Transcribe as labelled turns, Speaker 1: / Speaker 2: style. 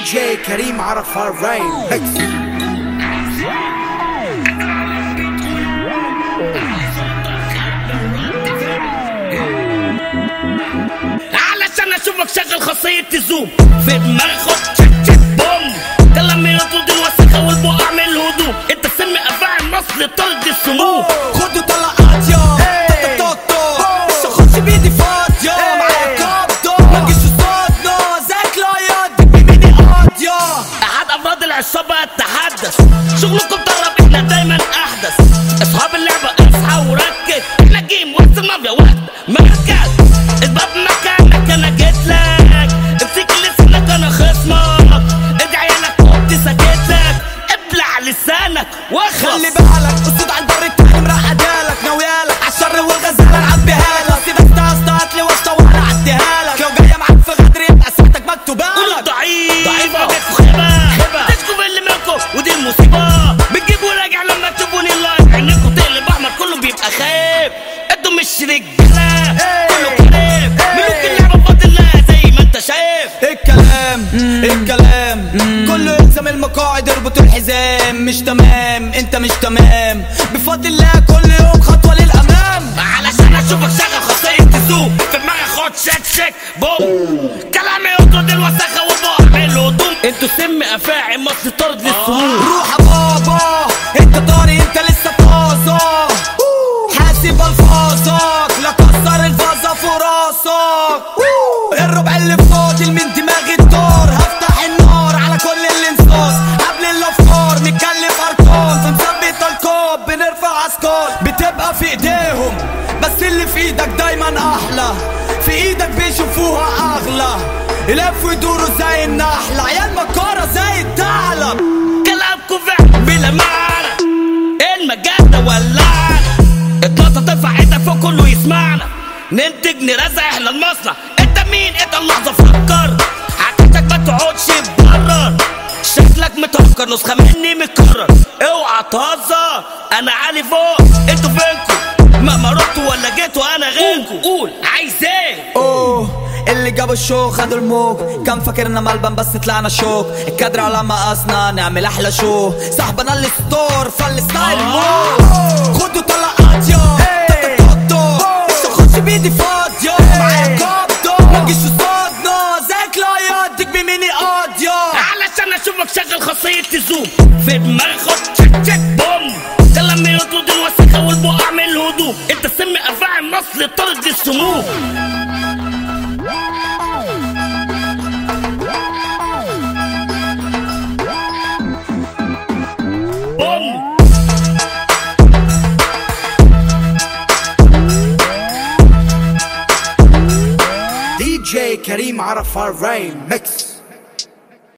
Speaker 1: جي كريم عرفة الرين ميكس
Speaker 2: علشان اشوفك شغل خاصية الزوم في دماغي خد تشك تشك بوم كلامي يطرد الوسخة والبقع من الهدوم انت سمي افاعي مصر طرد السموم
Speaker 3: خدوا طلقات يا توتو مش هخش بايدي فاضية معايا كابتو ما تجيش قصادنا زيك لا يدك بميني قاضية
Speaker 2: احد افراد العصابة اتحدث شغلكم طرب احنا دايما احدث اصحاب اللعبة اصحى وركز احنا جيم وسط المافيا واحدة مركز اثبت مكانك انا جيت لك امسك لسانك انا خصمك ادعي لك كنت سكت لك ابلع لسانك واخلص
Speaker 3: خلي بالك اسود على البر التاني مرقدالك ناويالك عالشر والغزالة نعبيها لك سيبك تستهت لي واسطة وانا اعديها لك لو جاية معاك في غدر يبقى سيرتك مكتوبة
Speaker 2: قولوا
Speaker 3: لك
Speaker 2: ضعيف ضعيف وجهكوا خيبة تشكوا اللي منكم ودي المصيبة بتجيبوا راجع لما تشوفوني اللايف عينيكوا تقلب احمر كله بيبقى خايف انتوا مش رجالة كله كلام ملوك اللعبة بفضل الله زي ما انت شايف
Speaker 3: الكلام الكلام كله يلزم المقاعد اربط الحزام مش تمام انت مش تمام بفضل الله كل يوم خطوة للأمام
Speaker 2: علشان اشوفك شغل خاصية تزوم في دماغي خد شك شك بوم كلامي يطرد الوسخة وبقع من الهدوم انتوا سم افاعي مصر طرد للسموم
Speaker 3: روح يا بابا انت طاري انت لسه طازة حاسب الفاظك لا كسر الفازة في راسك الربع اللي فاضل من دماغي الدار هفتح النار على كل الانصاص قبل الافكار نتكلم ارقام بنثبت القاب بنرفع اسكار بتبقى في ايديهم بس اللي في ايدك دايما احلى في ايدك بيشوفوها اغلى يلفوا يدوروا زي النحلة عيال مكارة زي الثعلب
Speaker 2: كلامكم فعلا بلا معنى المجال ولعنا اتنطط ارفع ايدك فوق كله يسمعنا ننتج نرزق احنا المصنع انت مين انت اللحظه فكر حكيتك ما تقعدش تبرر شكلك متهكر نسخه مني متكرر اوعى تهزر انا عالي فوق انتوا فينكم مهما رحتوا ولا جيتوا انا غيركم قول عايز ايه
Speaker 3: اوه اللي جابوا الشو خدوا الموج كان فاكرنا ملبن بس طلعنا شوك الكادر على مقاسنا نعمل احلى شو صاحبنا الستور فالستايل موت خدوا طلقات يا توتو مش هخش بايدي فاضية معايا كابتو ما تجيش قصادنا زيك لا يدك بميني قاضية
Speaker 2: علشان اشوفك شغل خاصية تزوم في دماغي خد تشك تشك بوم كلامي يطرد الوسخة والبقع من الهدوم انت سمي افاعي مصر طرد السموم بوم
Speaker 1: دي جي كريم عرفة الرين ميكس